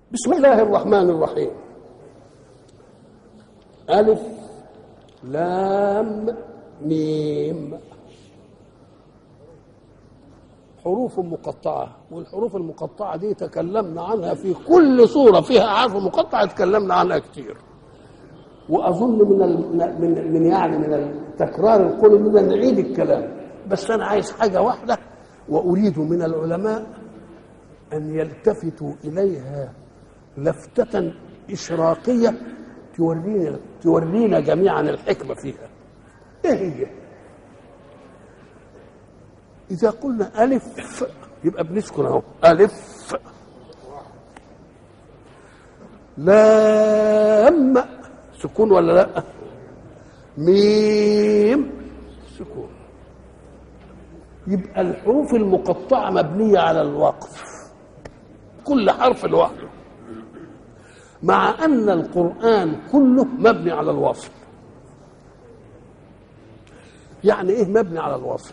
بسم الله الرحمن الرحيم ألف لام ميم حروف مقطعة والحروف المقطعة دي تكلمنا عنها في كل صورة فيها حرف مقطع تكلمنا عنها كتير وأظن من ال... من من يعني من التكرار القول إننا نعيد الكلام بس أنا عايز حاجة واحدة وأريد من العلماء أن يلتفتوا إليها لفتة إشراقية تورينا تورينا جميعا الحكمة فيها إيه هي؟ إذا قلنا ألف يبقى بنسكن أهو ألف لام سكون ولا لا؟ ميم سكون يبقى الحروف المقطعة مبنية على الوقف كل حرف لوحده مع أن القرآن كله مبني على الوصل يعني إيه مبني على الوصل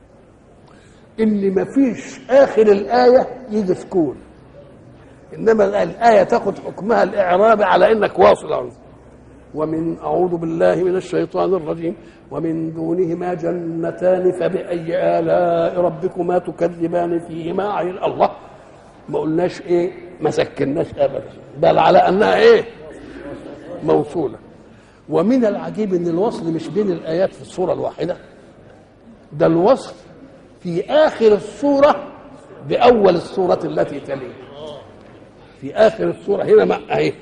إن مفيش آخر الآية يجي سكون إنما الآية تاخد حكمها الإعرابي على إنك واصل عنه ومن أعوذ بالله من الشيطان الرجيم ومن دونهما جنتان فبأي آلاء ربكما تكذبان فيهما عين الله ما قلناش ايه ما سكناش ابدا بل على انها ايه موصوله ومن العجيب ان الوصل مش بين الايات في الصوره الواحده ده الوصل في اخر الصوره باول الصوره التي تليها في اخر الصوره هنا مع اهي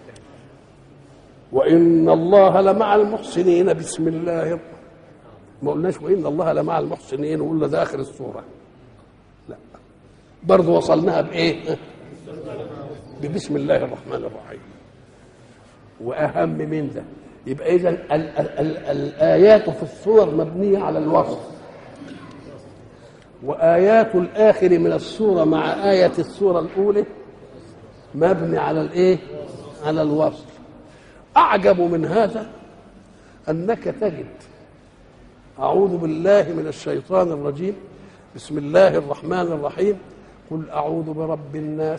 وان الله لمع المحسنين بسم الله ما قلناش وان الله لمع المحسنين وقلنا ده اخر الصوره لا برضه وصلناها بايه ببسم الله الرحمن الرحيم واهم من ده يبقى اذا ال- ال- ال- الايات في الصور مبنيه على الوصف وايات الاخر من السوره مع ايه السوره الاولى مبني على الايه على الوصف اعجب من هذا انك تجد اعوذ بالله من الشيطان الرجيم بسم الله الرحمن الرحيم قل أعوذ برب الناس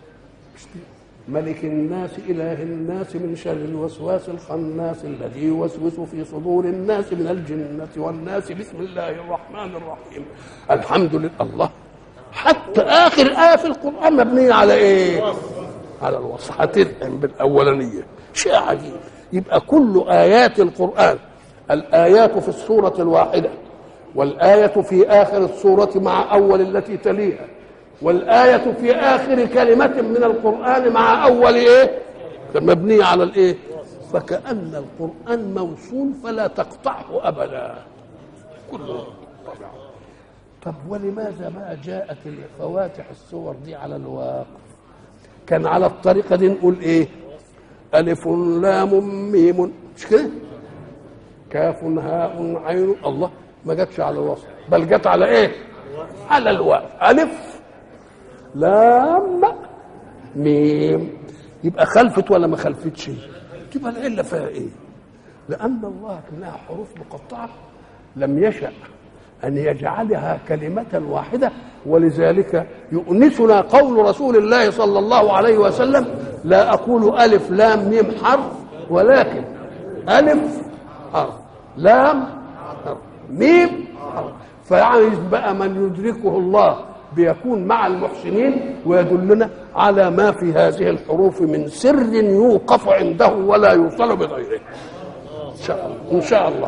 ملك الناس إله الناس من شر الوسواس الخناس الذي يوسوس في صدور الناس من الجنة والناس بسم الله الرحمن الرحيم الحمد لله الله حتى آخر آية في القرآن مبنية على إيه؟ على الوصف هتدعم بالأولانية شيء عجيب يبقى كل آيات القرآن الآيات في السورة الواحدة والآية في آخر السورة مع أول التي تليها والآية في آخر كلمة من القرآن مع أول إيه؟ مبنية على الإيه؟ فكأن القرآن موصول فلا تقطعه أبدا كله طبعا طب ولماذا ما جاءت الفواتح السور دي على الواقف كان على الطريقة دي نقول إيه ألف لام ميم مش كده كاف هاء عين الله ما جاتش على الوصف بل جت على ايه على الواو الف لام ميم يبقى خلفت ولا ما خلفتش تبقى العله فيها ايه لان الله كلها حروف مقطعه لم يشا ان يجعلها كلمه واحده ولذلك يؤنسنا قول رسول الله صلى الله عليه وسلم لا اقول الف لام ميم حرف ولكن الف حرف لام حرف ميم فعايز بقى من يدركه الله بيكون مع المحسنين ويدلنا على ما في هذه الحروف من سر يوقف عنده ولا يوصل بغيره ان شاء الله ان شاء الله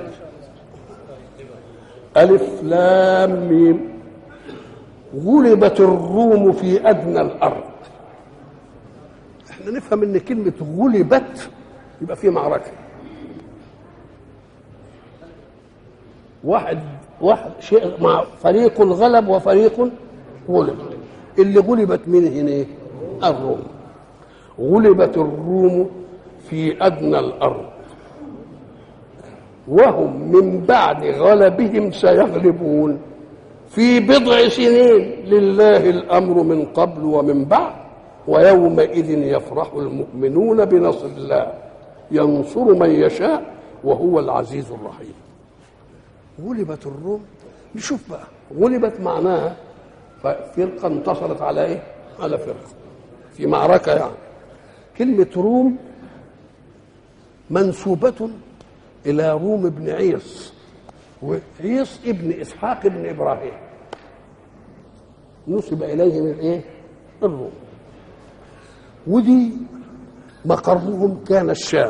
الف لام ميم غلبت الروم في ادنى الارض احنا نفهم ان كلمه غلبت يبقى في معركه واحد واحد شيء مع فريق غلب وفريق غلب اللي غلبت من هنا الروم غلبت الروم في ادنى الارض وهم من بعد غلبهم سيغلبون في بضع سنين لله الامر من قبل ومن بعد ويومئذ يفرح المؤمنون بنصر الله ينصر من يشاء وهو العزيز الرحيم غلبت الروم نشوف بقى غلبت معناها فرقة انتصرت على ايه؟ على فرقة في معركة يعني كلمة روم منسوبة إلى روم بن عيص وعيص ابن إسحاق ابن إبراهيم نسب إليه من إيه؟ الروم ودي مقرهم كان الشام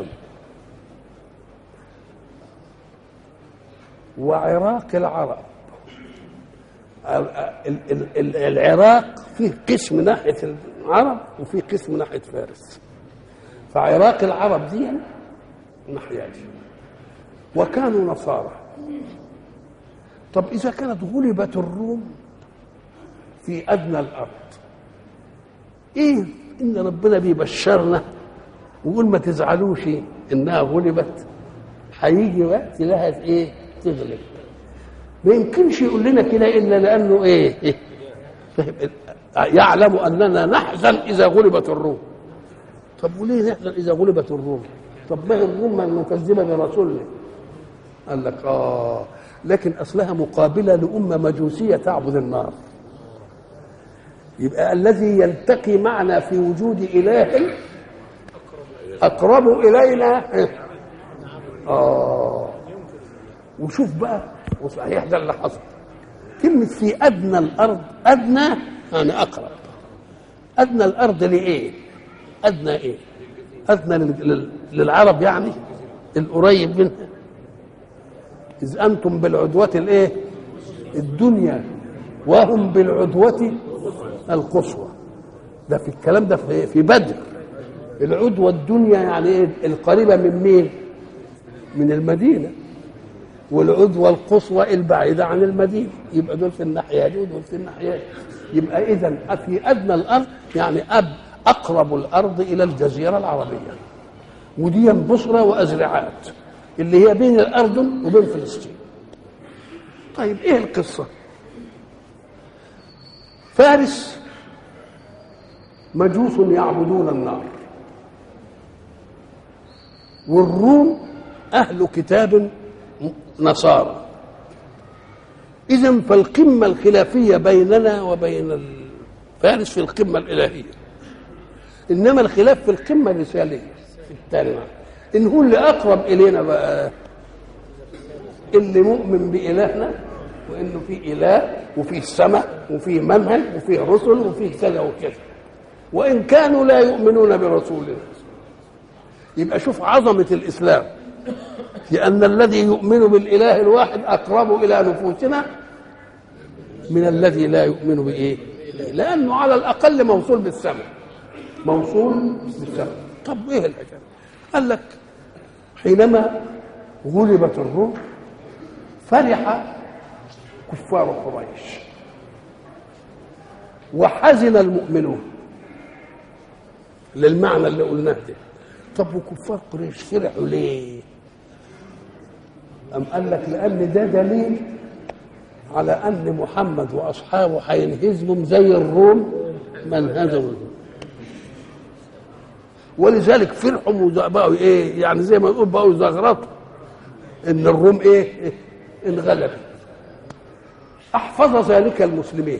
وعراق العرب العراق فيه قسم ناحية العرب وفيه قسم ناحية فارس فعراق العرب دي الناحية دي وكانوا نصارى طب إذا كانت غلبت الروم في أدنى الأرض إيه إن ربنا بيبشرنا ويقول ما تزعلوش إنها غلبت هيجي وقت لها إيه تغلب ما يمكنش يقول لنا كده الا لانه ايه, إيه؟ يعلم اننا نحزن اذا غلبت الروم طب وليه نحزن اذا غلبت الروم طب ما هي الروم المكذبه برسولنا قال لك اه لكن اصلها مقابله لامه مجوسيه تعبد النار يبقى الذي يلتقي معنا في وجود اله اقرب الينا اه وشوف بقى وصحيح ده اللي حصل كلمة في أدنى الأرض أدنى يعني أقرب أدنى الأرض لإيه؟ أدنى إيه؟ أدنى للعرب يعني القريب منها إذ أنتم بالعدوة الإيه؟ الدنيا وهم بالعدوة القصوى ده في الكلام ده في, في بدر العدوة الدنيا يعني إيه؟ القريبة من مين؟ من المدينة والعدوى القصوى البعيدة عن المدينة يبقى دول في الناحية دي ودول في الناحية دي يبقى إذا في أدنى الأرض يعني أب أقرب الأرض إلى الجزيرة العربية ودي بصرة وأزرعات اللي هي بين الأردن وبين فلسطين طيب إيه القصة فارس مجوس يعبدون النار والروم أهل كتاب نصارى إذا فالقمة الخلافية بيننا وبين فارس في القمة الإلهية إنما الخلاف في القمة الرسالية في التاريخ إن هو اللي أقرب إلينا بقى اللي مؤمن بإلهنا وإنه في إله وفي سماء وفي منهج وفي رسل وفي كذا وكذا وإن كانوا لا يؤمنون برسولنا يبقى شوف عظمة الإسلام لأن الذي يؤمن بالإله الواحد أقرب إلى نفوسنا من الذي لا يؤمن بإيه؟ لأنه على الأقل موصول بالسمع موصول بالسمع طب إيه الحكاية؟ قال لك حينما غلبت الروم فرح كفار قريش وحزن المؤمنون للمعنى اللي قلناه ده طب وكفار قريش فرحوا ليه؟ أم قال لك لأن ده دليل على أن محمد وأصحابه هينهزموا زي الروم ما انهزموا ولذلك فرحوا بقوا ايه يعني زي ما نقول بقوا زغرطوا ان الروم ايه انغلبت احفظ ذلك المسلمين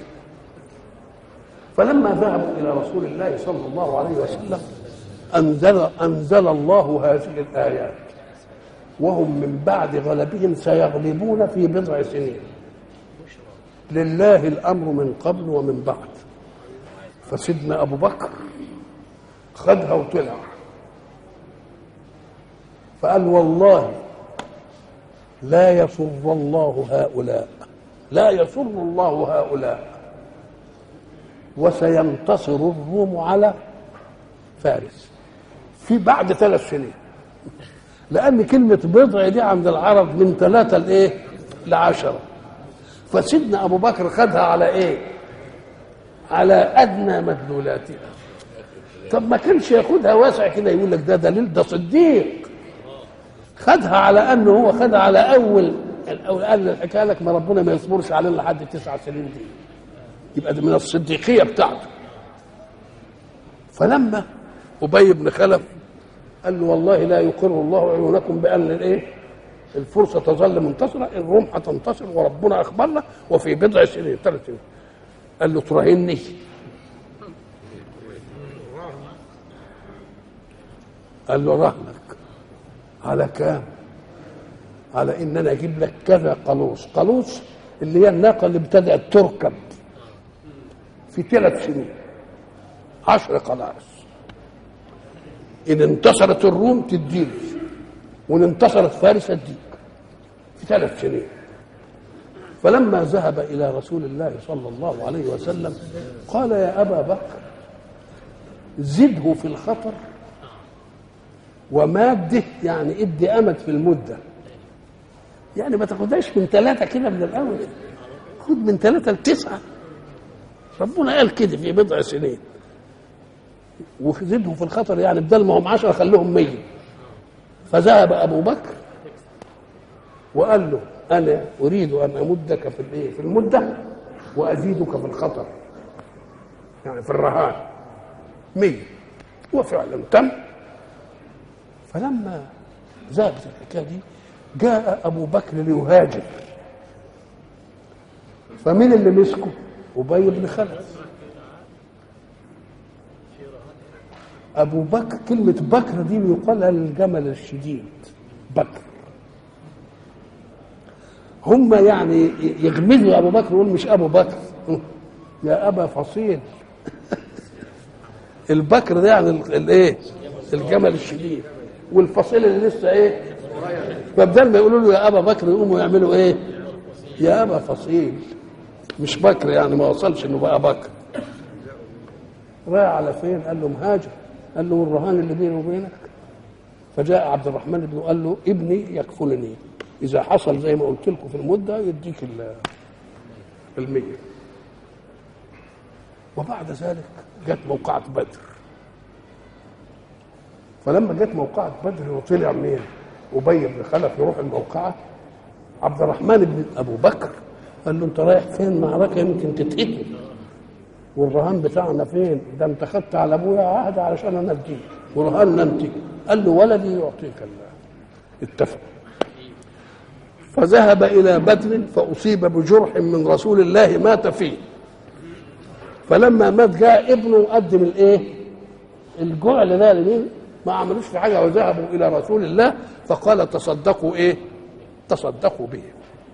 فلما ذهبوا الى رسول الله صلى الله عليه وسلم انزل انزل الله هذه الايات وهم من بعد غلبهم سيغلبون في بضع سنين لله الامر من قبل ومن بعد فسيدنا ابو بكر خدها وطلع فقال والله لا يسر الله هؤلاء لا يسر الله هؤلاء وسينتصر الروم على فارس في بعد ثلاث سنين لأن كلمة بضع دي عند العرب من ثلاثة لإيه؟ لعشرة فسيدنا أبو بكر خدها على إيه؟ على أدنى مدلولاتها طب ما كانش ياخدها واسع كده يقول لك ده دليل ده صديق خدها على انه هو خدها على اول الاول قال الحكايه لك ما ربنا ما يصبرش علينا لحد التسع سنين دي يبقى ده من الصديقيه بتاعته فلما ابي بن خلف قال له والله لا يقر الله عيونكم بان الايه الفرصه تظل منتصره الروم هتنتصر وربنا اخبرنا وفي بضع سنين ثلاث سنين قال له تراهني قال له رهنك على كام على ان انا اجيب لك كذا قلوص قلوص اللي هي الناقه اللي ابتدات تركب في ثلاث سنين عشر قلاص ان انتصرت الروم تديني وان انتصرت فارس اديك في ثلاث سنين فلما ذهب الى رسول الله صلى الله عليه وسلم قال يا ابا بكر زده في الخطر وماده يعني ادي امد في المده يعني ما تاخدهاش من ثلاثه كده من الاول خد من ثلاثه لتسعه ربنا قال كده في بضع سنين وزده في الخطر يعني بدل ما هم عشرة خلوهم مية فذهب أبو بكر وقال له أنا أريد أن أمدك في الإيه؟ في المدة وأزيدك في الخطر يعني في الرهان مية وفعلا تم فلما ذهبت الحكاية دي جاء أبو بكر ليهاجر فمين اللي مسكه؟ أبي بن خلف أبو بكر كلمة بكر دي يقال للجمل الشديد بكر هم يعني يغمزوا أبو بكر يقول مش أبو بكر يا أبا فصيل البكر ده يعني الايه الجمل الشديد والفصيل اللي لسه ايه فبدل ما يقولوا له يا ابا بكر يقوموا يعملوا ايه يا ابا فصيل مش بكر يعني ما وصلش انه بقى بكر رايح على فين قال له مهاجر قال له والرهان اللي بيني وبينك فجاء عبد الرحمن بن قال له ابني يكفلني اذا حصل زي ما قلت لكم في المده يديك المية وبعد ذلك جت موقعة بدر فلما جت موقعة بدر وطلع منين أبي بن خلف يروح الموقعة عبد الرحمن بن أبو بكر قال له أنت رايح فين معركة يمكن تتقتل والرهان بتاعنا فين ده انت خدت على ابويا عهد علشان انا اديك ورهان انت قال له ولدي يعطيك الله اتفق فذهب الى بدر فاصيب بجرح من رسول الله مات فيه فلما مات جاء ابنه قدم الايه الجعل ده لمين ما عملوش في حاجه وذهبوا الى رسول الله فقال تصدقوا ايه تصدقوا به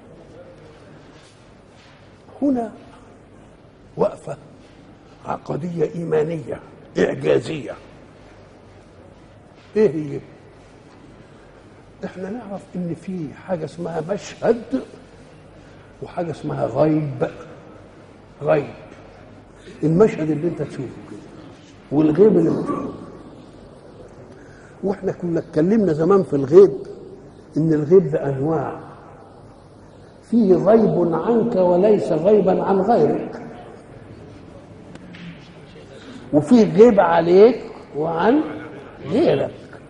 هنا وقفه عقدية إيمانية إعجازية إيه هي؟ إحنا نعرف إن في حاجة اسمها مشهد وحاجة اسمها غيب غيب المشهد اللي أنت تشوفه كده والغيب اللي بتشوفه واحنا كنا اتكلمنا زمان في الغيب ان الغيب ده انواع فيه غيب عنك وليس غيبا عن غيرك وفيه غيب عليك وعن غيرك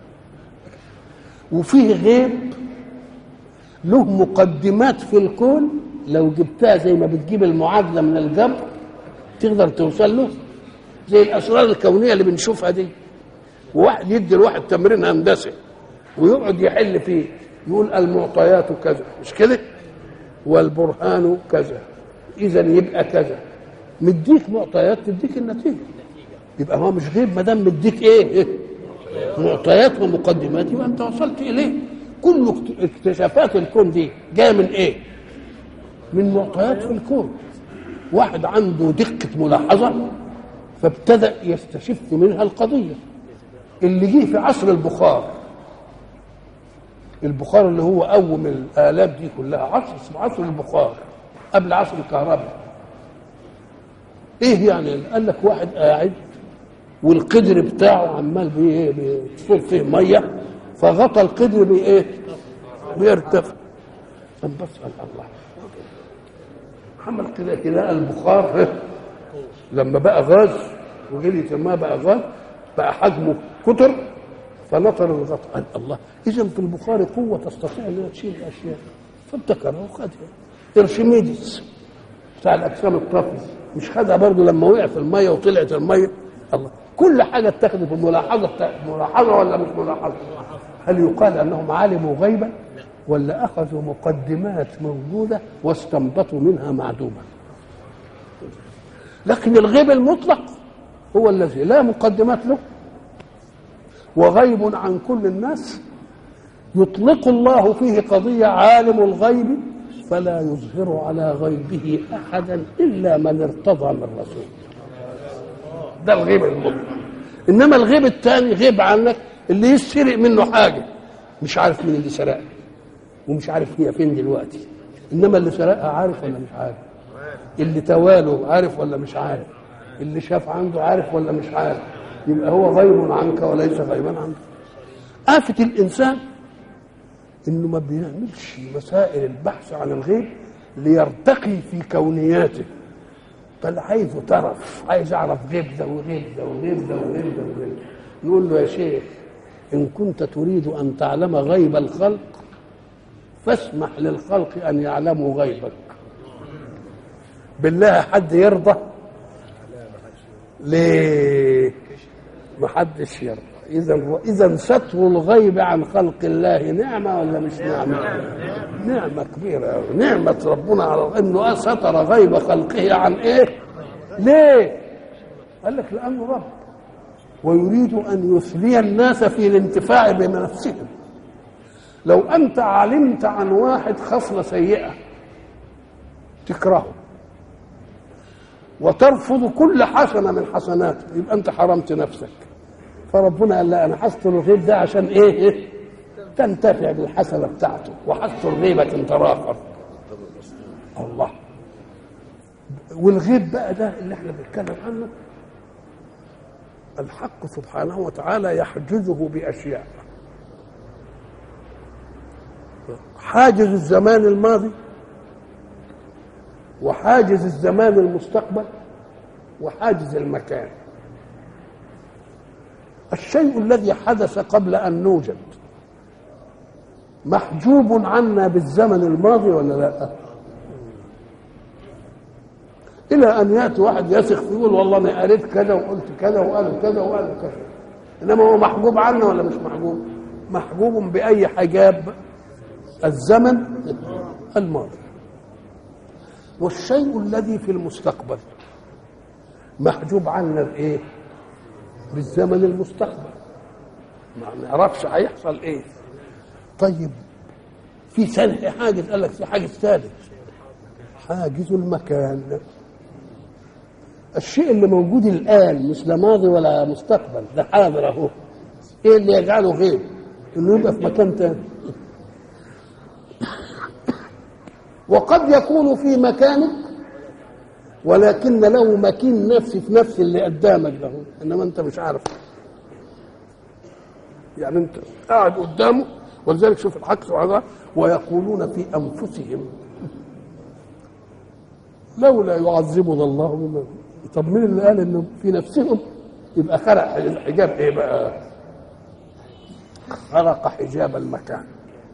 وفيه غيب له مقدمات في الكون لو جبتها زي ما بتجيب المعادله من الجبر تقدر توصل له زي الاسرار الكونيه اللي بنشوفها دي وواحد يدي الواحد تمرين هندسي ويقعد يحل فيه يقول المعطيات كذا مش كده والبرهان كذا اذا يبقى كذا مديك معطيات تديك النتيجه يبقى هو مش غيب ما دام مديك ايه معطيات ومقدمات يبقى انت وصلت اليه كل اكتشافات الكون دي جايه من ايه من معطيات في الكون واحد عنده دقه ملاحظه فابتدا يستشف منها القضيه اللي جه في عصر البخار البخار اللي هو قوم الالات دي كلها عصر اسمه عصر البخار قبل عصر الكهرباء ايه يعني قال لك واحد قاعد والقدر بتاعه عمال بيصفر فيه ميه فغطى القدر بايه بيرتفع فبس الله عمل كده كده البخار لما بقى غاز وجري ما بقى غاز بقى حجمه كتر فنطر الغطاء قال الله اذا في البخار قوه تستطيع انها تشيل الاشياء فابتكرها وخدها ارشميدس بتاع الاجسام الطافيه مش خدها برضه لما وقع في الميه وطلعت الميه الله كل حاجه اتخذت بملاحظه ملاحظه ولا مش ملاحظه هل يقال انهم علموا غيبا ولا اخذوا مقدمات موجوده واستنبطوا منها معدومه لكن الغيب المطلق هو الذي لا مقدمات له وغيب عن كل الناس يطلق الله فيه قضية عالم الغيب فلا يظهر على غيبه أحدا إلا من ارتضى من رسول ده الغيب المطلق إنما الغيب الثاني غيب عنك اللي يسرق منه حاجة مش عارف مين اللي سرقها ومش عارف هي فين دلوقتي إنما اللي سرقها عارف ولا مش عارف اللي تواله عارف ولا مش عارف اللي شاف عنده عارف ولا مش عارف يبقى هو غيب عنك وليس غيبا عنك آفة الإنسان إنه ما بيعملش مسائل البحث عن الغيب ليرتقي في كونياته بل عايزه طرف عايز أعرف غيب ده وغيب ده وغيب ده وغيب ده وغيب نقول له يا شيخ إن كنت تريد أن تعلم غيب الخلق فاسمح للخلق أن يعلموا غيبك بالله حد يرضى ليه ما حدش يرضى اذا اذا ستر الغيب عن خلق الله نعمه ولا مش نعمه نعمه كبيره أوي. نعمه ربنا على انه ستر غيب خلقه عن ايه ليه قال لك لانه رب ويريد ان يثني الناس في الانتفاع بنفسهم لو انت علمت عن واحد خصله سيئه تكرهه وترفض كل حسنه من حسناته يبقى انت حرمت نفسك فربنا قال لا انا حصت الغيب ده عشان ايه, إيه؟ تنتفع بالحسنه بتاعته وحصت غيبك انت راخر الله والغيب بقى ده اللي احنا بنتكلم عنه الحق سبحانه وتعالى يحجزه باشياء حاجز الزمان الماضي وحاجز الزمان المستقبل وحاجز المكان الشيء الذي حدث قبل ان نوجد محجوب عنا بالزمن الماضي ولا لا الى ان ياتي واحد يثق فيه يقول والله انا قريت كذا وقلت كذا وقال كذا وقال كذا انما هو محجوب عنا ولا مش محجوب محجوب باي حجاب الزمن الماضي والشيء الذي في المستقبل محجوب عنا بايه بالزمن المستقبل ما نعرفش هيحصل ايه طيب في سنة حاجز قال لك في حاجز ثالث حاجز المكان الشيء اللي موجود الان مش لا ماضي ولا مستقبل ده حاضر اهو ايه اللي يجعله غير انه يبقى في مكان تاني وقد يكون في مكانك ولكن له مكين نفسي في نفس اللي قدامك ده انما انت مش عارف يعني انت قاعد قدامه ولذلك شوف الحق سبحانه ويقولون في انفسهم لولا يعذبنا الله بما طب مين اللي قال انه في نفسهم يبقى خرق الحجاب ايه بقى خرق حجاب المكان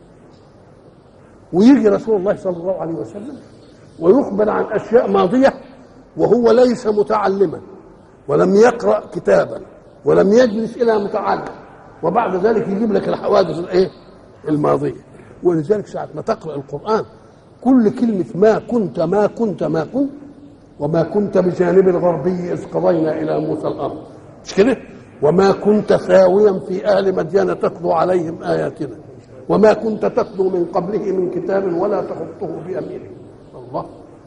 ويجي رسول الله صلى الله عليه وسلم ويخبر عن اشياء ماضيه وهو ليس متعلما ولم يقرا كتابا ولم يجلس الى متعلم وبعد ذلك يجيب لك الحوادث الايه الماضيه ولذلك ساعه ما تقرا القران كل كلمه ما كنت ما كنت ما كنت وما كنت بجانب الغربي اذ قضينا الى موسى الارض مش كده وما كنت ثاويا في اهل مدين تتلو عليهم اياتنا وما كنت تتلو من قبله من كتاب ولا تخطه بيمينك الله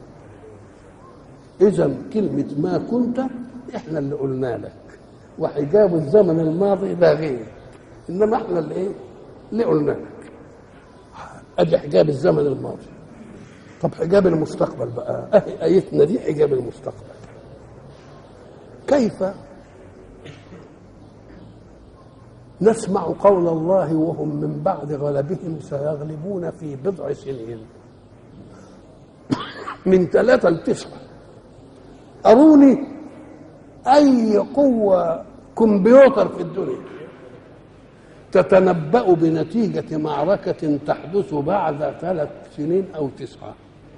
اذا كلمه ما كنت احنا اللي قلنا لك وحجاب الزمن الماضي لا غير انما احنا اللي ايه اللي قلنا لك ادي حجاب الزمن الماضي طب حجاب المستقبل بقى اهي ايتنا دي حجاب المستقبل كيف نسمع قول الله وهم من بعد غلبهم سيغلبون في بضع سنين من ثلاثة لتسعة أروني أي قوة كمبيوتر في الدنيا تتنبأ بنتيجة معركة تحدث بعد ثلاث سنين أو تسعة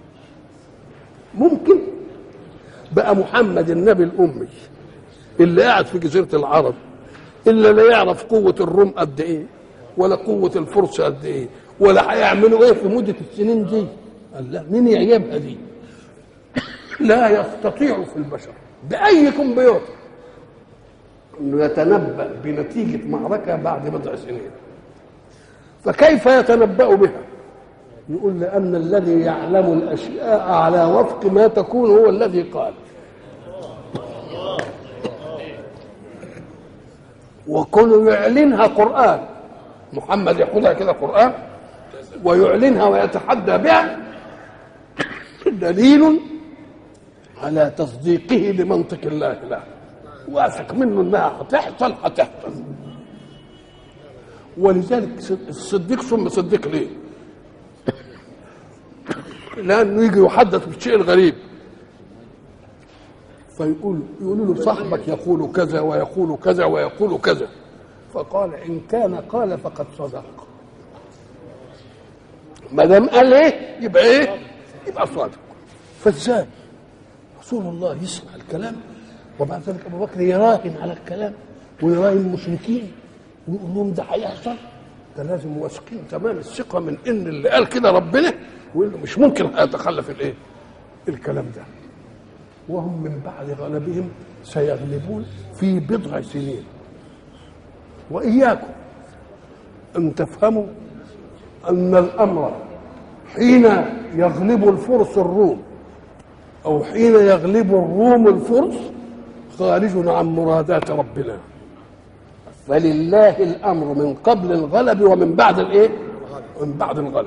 ممكن بقى محمد النبي الأمي اللي قاعد في جزيرة العرب إلا لا يعرف قوة الروم قد إيه ولا قوة الفرس قد إيه ولا هيعملوا إيه في مدة السنين دي قال لا مين يعجبها دي لا يستطيع في البشر بأي كمبيوتر انه يتنبأ بنتيجة معركة بعد بضع سنين فكيف يتنبأ بها؟ يقول لأن الذي يعلم الأشياء على وفق ما تكون هو الذي قال وكل يعلنها قرآن محمد ياخذها كده قرآن ويعلنها ويتحدى بها دليل على تصديقه لمنطق الله له واثق منه انها هتحصل هتحصل ولذلك الصديق ثم صديق ليه؟ لانه يجي يحدث بالشيء الغريب فيقول يقولوا له صاحبك يقول كذا ويقول كذا ويقول كذا فقال ان كان قال فقد صدق ما دام قال ايه يبقى ايه يبقى صادق فازاي رسول الله يسمع الكلام وبعد ذلك ابو بكر يراهن على الكلام ويراهن المشركين ويقول لهم ده هيحصل ده لازم واثقين تمام الثقه من ان اللي قال كده ربنا وانه مش ممكن هيتخلف الايه الكلام ده وهم من بعد غلبهم سيغلبون في بضع سنين واياكم ان تفهموا ان الامر حين يغلب الفرس الروم او حين يغلب الروم الفرس خارج عن مرادات ربنا فلله الامر من قبل الغلب ومن بعد الايه من بعد الغلب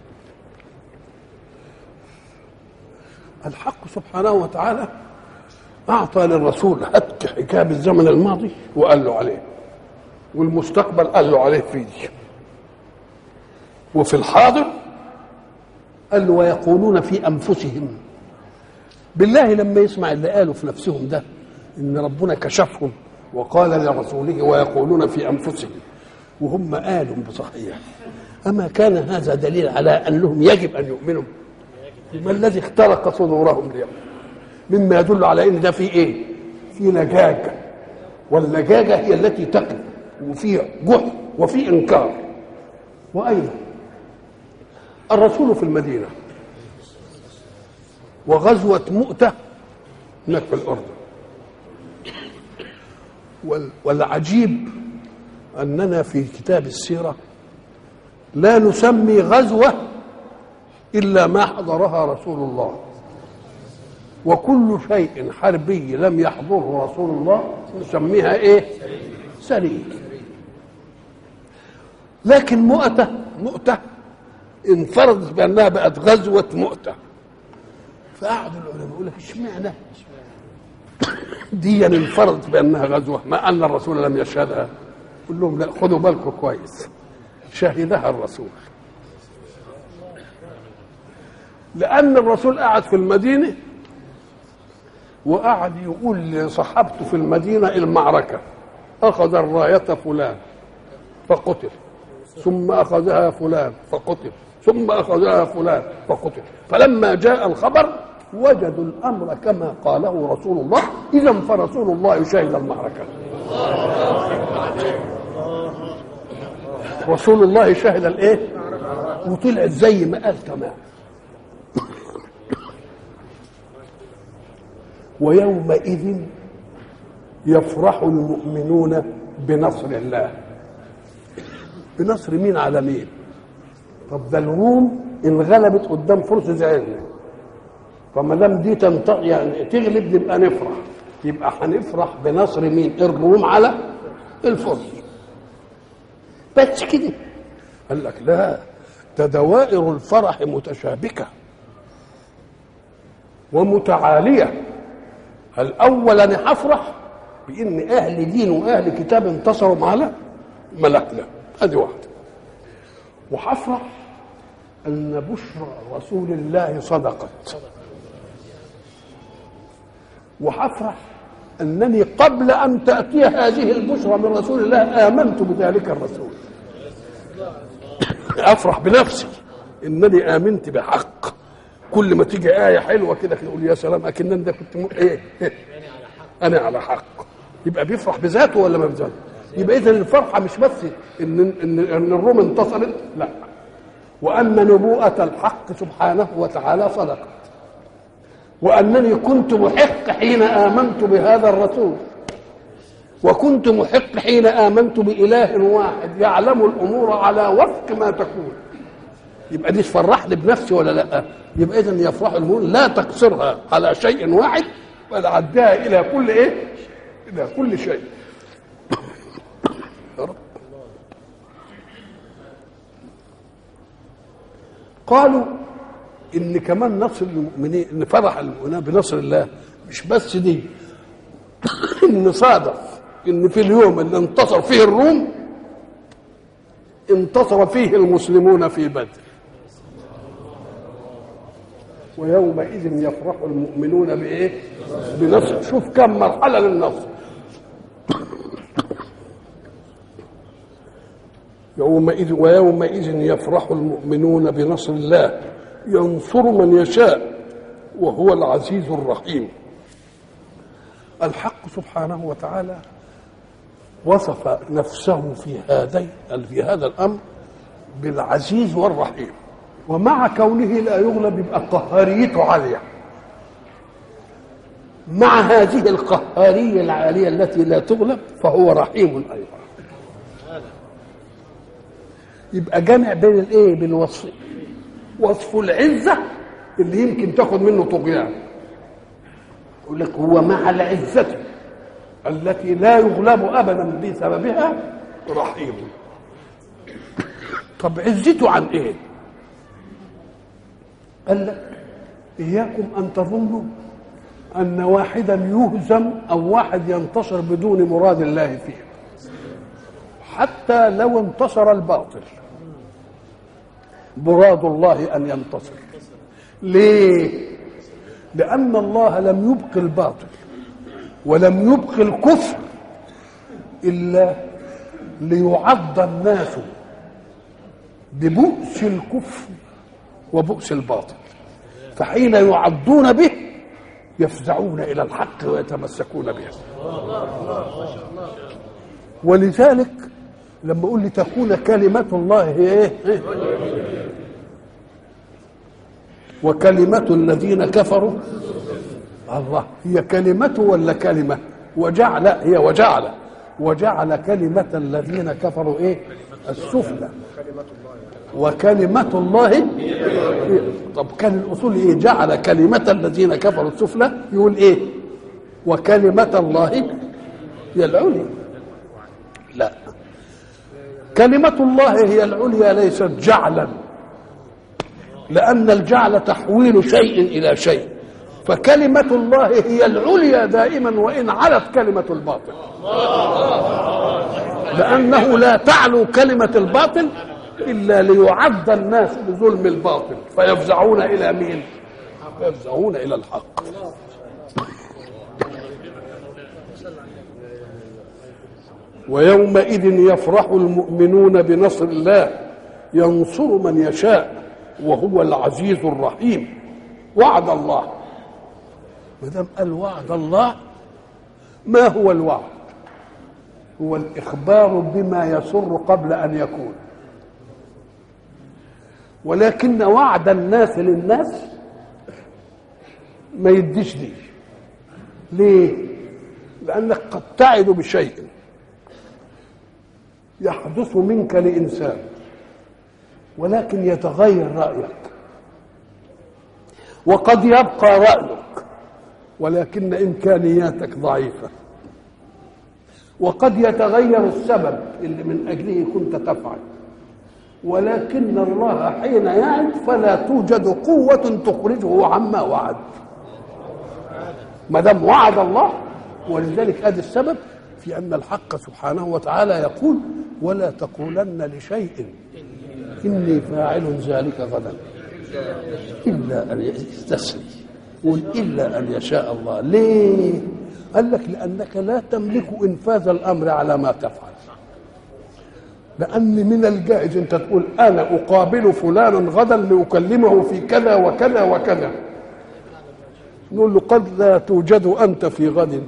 الحق سبحانه وتعالى اعطى للرسول هات حكايه بالزمن الماضي وقال له عليه والمستقبل قال له عليه في دي وفي الحاضر قال له ويقولون في انفسهم بالله لما يسمع اللي قالوا في نفسهم ده ان ربنا كشفهم وقال لرسوله ويقولون في انفسهم وهم قالوا بصحيح اما كان هذا دليل على انهم يجب ان يؤمنوا ما الذي اخترق صدورهم اليوم مما يدل على ان ده في ايه في لجاجه واللجاجه هي التي تقي وفي جهد وفي انكار وايضا الرسول في المدينه وغزوه مؤته هناك في الاردن والعجيب اننا في كتاب السيره لا نسمي غزوه الا ما حضرها رسول الله وكل شيء حربي لم يحضره رسول الله نسميها ايه سريه لكن مؤته مؤته انفردت بانها بقت غزوه مؤته فقعد العلماء يقول لك اشمعنى دي انفردت بانها غزوه ما ان الرسول لم يشهدها قل لهم لا خدوا بالكم كويس شهدها الرسول لان الرسول قعد في المدينه وقعد يقول لصحابته في المدينه المعركه اخذ الرايه فلان فقتل ثم اخذها فلان فقتل ثم اخذها فلان فقتل فلما جاء الخبر وجدوا الامر كما قاله رسول الله اذا فرسول الله يشاهد المعركه رسول الله شهد الايه وطلعت زي ما قال تمام ويومئذ يفرح المؤمنون بنصر الله بنصر مين على مين طب ده الروم انغلبت قدام فرس زعلنا فما دام دي تنطق يعني تغلب نبقى نفرح يبقى هنفرح بنصر مين الروم على الفرس بس كده قال لك لا ده دوائر الفرح متشابكه ومتعاليه الاول انا هفرح بان اهل دين واهل كتاب انتصروا على ملكنا ادي واحده وهفرح ان بشرى رسول الله صدقت وهفرح انني قبل ان تاتي هذه البشرى من رسول الله امنت بذلك الرسول افرح بنفسي انني امنت بحق كل ما تيجي ايه حلوه كده تقول يا سلام اكن ده كنت م... ايه انا على حق يبقى بيفرح بذاته ولا ما بذاته يبقى اذا الفرحه مش بس ان ان ان الروم انتصرت لا وان نبوءه الحق سبحانه وتعالى صدقت وانني كنت محق حين امنت بهذا الرسول وكنت محق حين آمنت بإله واحد يعلم الأمور على وفق ما تكون يبقى دي تفرحني بنفسي ولا لا يبقى إذا يفرح المؤمن لا تقصرها على شيء واحد بل عدها إلى كل إيه إلى كل شيء يا رب. قالوا ان كمان نصر المؤمنين ان فرح المؤمنين بنصر الله مش بس دي ان صادف ان في اليوم اللي انتصر فيه الروم انتصر فيه المسلمون في بدر ويومئذ يفرح المؤمنون بايه بنصر شوف كم مرحله للنصر يومئذ ويومئذ يفرح المؤمنون بنصر الله ينصر من يشاء وهو العزيز الرحيم الحق سبحانه وتعالى وصف نفسه في هذين في هذا الامر بالعزيز والرحيم ومع كونه لا يغلب يبقى قهاريته عاليه مع هذه القهاريه العاليه التي لا تغلب فهو رحيم ايضا يبقى جامع بين الايه بين الوصف وصف العزه اللي يمكن تاخد منه طغيان يقول لك هو مع العزه التي لا يغلب ابدا بسببها رحيم طب عزته عن ايه قال لك اياكم ان تظنوا ان واحدا يهزم او واحد ينتصر بدون مراد الله فيه حتى لو انتصر الباطل مراد الله ان ينتصر ليه لان الله لم يبق الباطل ولم يبق الكفر الا ليعض الناس ببؤس الكفر وبؤس الباطل فحين يعضون به يفزعون الى الحق ويتمسكون به ولذلك لما اقول لتكون كلمه الله هي ايه, إيه؟ وكلمة الذين كفروا الله هي كلمته ولا كلمة وجعل لا هي وجعل وجعل كلمة الذين كفروا ايه السفلى وكلمة الله هي. طب كان الأصول ايه جعل كلمة الذين كفروا السفلى يقول ايه وكلمة الله هي العليا لا كلمة الله هي العليا ليست جعلا لأن الجعل تحويل شيء إلى شيء فكلمة الله هي العليا دائما وإن علت كلمة الباطل لأنه لا تعلو كلمة الباطل إلا ليعد الناس بظلم الباطل فيفزعون إلى مين؟ يفزعون إلى الحق ويومئذ يفرح المؤمنون بنصر الله ينصر من يشاء وهو العزيز الرحيم وعد الله ما دام قال وعد الله ما هو الوعد هو الاخبار بما يسر قبل ان يكون ولكن وعد الناس للناس ما يديش دي ليه لانك قد تعد بشيء يحدث منك لانسان ولكن يتغير رايك وقد يبقى رايك ولكن امكانياتك ضعيفه وقد يتغير السبب اللي من اجله كنت تفعل ولكن الله حين يعد فلا توجد قوه تخرجه عما وعد ما دام وعد الله ولذلك هذا السبب في ان الحق سبحانه وتعالى يقول ولا تقولن لشيء إني فاعل ذلك غدا إلا أن يستسلي قل إلا أن يشاء الله ليه قال لك لأنك لا تملك إنفاذ الأمر على ما تفعل لأن من الجائز أنت تقول أنا أقابل فلانا غدا لأكلمه في كذا وكذا وكذا نقول له قد لا توجد أنت في غد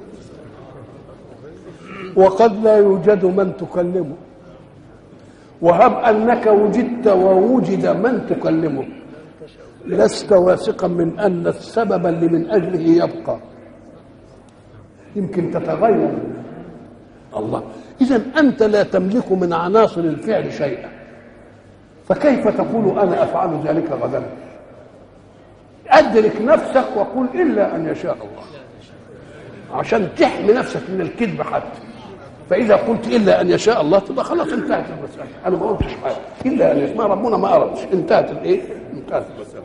وقد لا يوجد من تكلمه وهب انك وجدت ووجد من تكلمه لست واثقا من ان السبب اللي من اجله يبقى يمكن تتغير الله اذا انت لا تملك من عناصر الفعل شيئا فكيف تقول انا افعل ذلك غدا ادرك نفسك وقل الا ان يشاء الله عشان تحمي نفسك من الكذب حتى فاذا قلت الا ان يشاء الله تبقى خلاص انتهت المساله انا ما قلتش حاجه الا ان يشاء ربنا ما اردش انتهت الايه انتهت المساله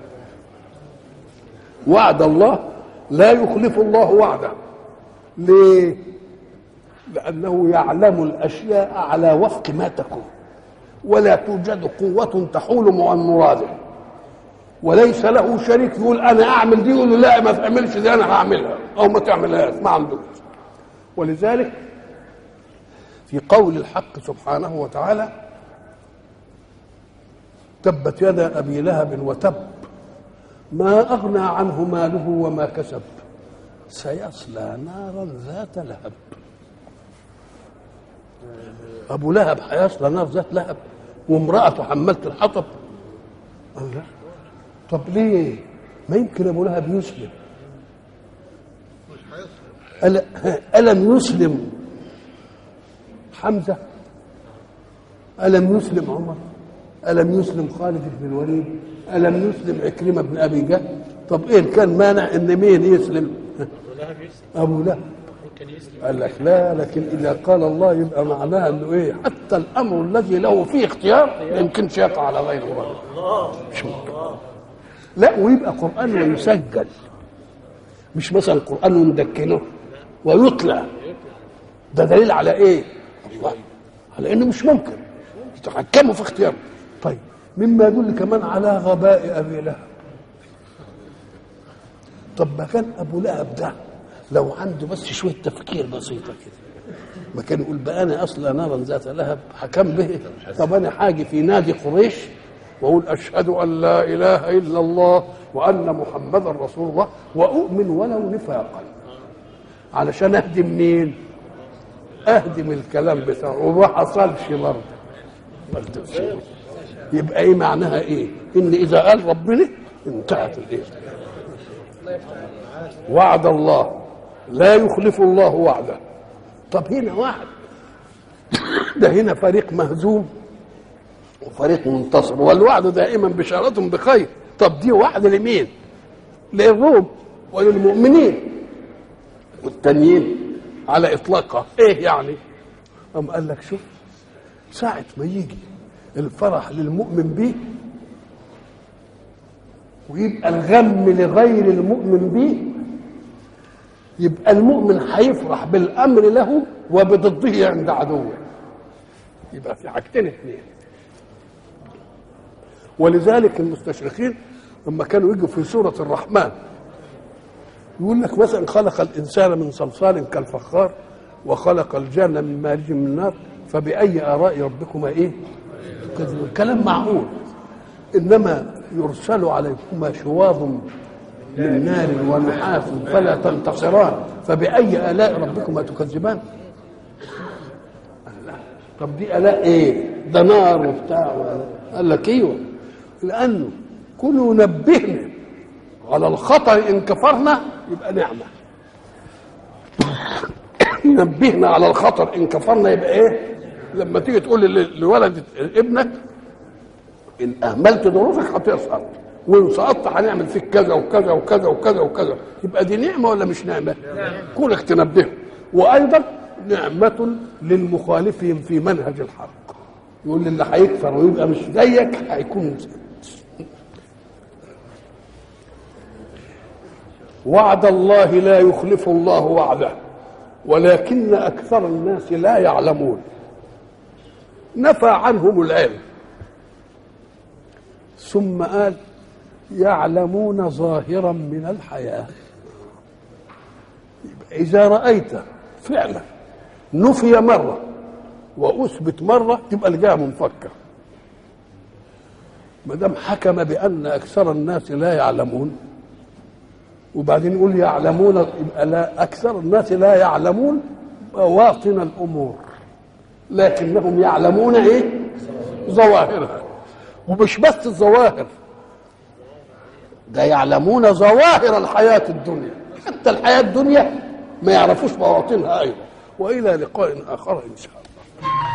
وعد الله لا يخلف الله وعده ليه لانه يعلم الاشياء على وفق ما تكون ولا توجد قوة تحول عن مراده وليس له شريك يقول انا اعمل دي يقول له لا ما تعملش دي انا هعملها او ما تعملهاش ما عندوش ولذلك في قول الحق سبحانه وتعالى تبت يدا ابي لهب وتب ما اغنى عنه ماله وما كسب سيصلى نارا ذات لهب ابو لهب هيصلى نار ذات لهب وامراته حملة الحطب الله طب ليه ما يمكن ابو لهب يسلم أل- ألم يسلم حمزة ألم يسلم عمر ألم يسلم خالد بن الوليد ألم يسلم عكرمة بن أبي جهل طب إيه كان مانع إن مين يسلم أبو لهب قال لك لا لكن إذا قال الله يبقى معناها إنه إيه حتى الأمر الذي له فيه اختيار ما يمكنش يقع على غير مراد مش ممكن. لا ويبقى قرآن ويسجل مش مثلا قرآن وندكنه ويطلع ده دليل على ايه؟ الله على انه مش ممكن يتحكموا في اختياره طيب مما يدل كمان على غباء ابي لهب طب ما كان ابو لهب ده لو عنده بس شويه تفكير بسيطه كده ما كان يقول بقى انا اصلا نارا ذات لهب حكم به طب انا حاجه في نادي قريش واقول اشهد ان لا اله الا الله وان محمدا رسول الله واؤمن ولو نفاقا علشان اهدم مين اهدم الكلام بتاعه وما حصلش برضه ما حصلش. يبقى ايه معناها ايه ان اذا قال ربنا انتهت الايه وعد الله لا يخلف الله وعده طب هنا واحد ده هنا فريق مهزوم وفريق منتصر والوعد دائما بشارة بخير طب دي وعد لمين للروم وللمؤمنين والتانيين على اطلاقها ايه يعني قام قال لك شوف ساعة ما يجي الفرح للمؤمن به ويبقى الغم لغير المؤمن به يبقى المؤمن هيفرح بالامر له وبضده عند عدوه يبقى في حاجتين اثنين ولذلك المستشرقين لما كانوا يجوا في سوره الرحمن يقول لك مثلا خلق الانسان من صلصال كالفخار وخلق الجنه من مارج من نار فباي اراء ربكما ايه تكذبون كلام معقول انما يرسل عليكما شواظ من نار ونحاس فلا تنتصران فبأي آلاء ربكما تكذبان؟ قال لا. طب دي آلاء إيه؟ ده نار وبتاع وآلاء. قال لك أيوه لأنه كل نبهنا على الخطر إن كفرنا يبقى نعمة ينبهنا على الخطر إن كفرنا يبقى إيه؟ لما تيجي تقول ل- لولد ابنك ان اهملت ظروفك هتسقط وان سقطت هنعمل فيك كذا وكذا وكذا وكذا وكذا يبقى دي نعمه ولا مش نعمه؟ كونك تنبهه وايضا نعمه للمخالفين في منهج الحق يقول لي اللي هيكفر ويبقى مش زيك هيكون وعد الله لا يخلف الله وعده ولكن اكثر الناس لا يعلمون نفى عنهم العلم ثم قال يعلمون ظاهرا من الحياة يبقى إذا رأيت فعلا نفي مرة وأثبت مرة تبقى الجهة منفكة ما دام حكم بأن أكثر الناس لا يعلمون وبعدين يقول يعلمون يبقى لا أكثر الناس لا يعلمون بواطن الأمور لكنهم يعلمون إيه ظواهرها ومش بس الظواهر ده يعلمون ظواهر الحياة الدنيا حتى الحياة الدنيا ما يعرفوش بواطنها أيضا والى لقاء اخر ان شاء الله